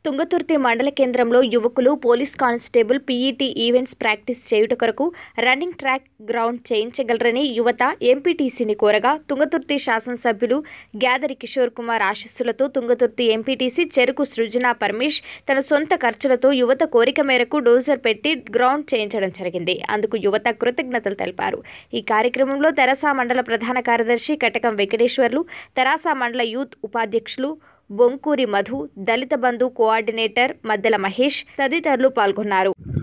తుంగతుర్తి మండల కేంద్రంలో యువకులు police constable PET events practice చేయుట కొరకు రన్నింగ్ ట్రాక్ గ్రౌండ్ చేయించగలరని యువత ఎంపీటీసీని కోరగా తుంగతుర్తి శాసనసభ్యులు గ్యాదరి కిషోర్ కుమార్ ఆశీస్సులతో తుంగతుర్తి ఎంపీటీసీ చెరుకు సృజన పరమేష్ తన సొంత ఖర్చులతో యువత కోరిక మేరకు డోజర్ పెట్టి గ్రౌండ్ చేయించడం జరిగింది అందుకు యువత కృతజ్ఞతలు తెలిపారు ఈ కార్యక్రమంలో తెరాస మండల ప్రధాన కార్యదర్శి కటకం వెంకటేశ్వర్లు తెరాస మండల యూత్ ఉపాధ్యక్షులు బొంకూరి మధు దళిత బంధు కోఆర్డినేటర్ మద్దెల మహేష్ తదితరులు పాల్గొన్నారు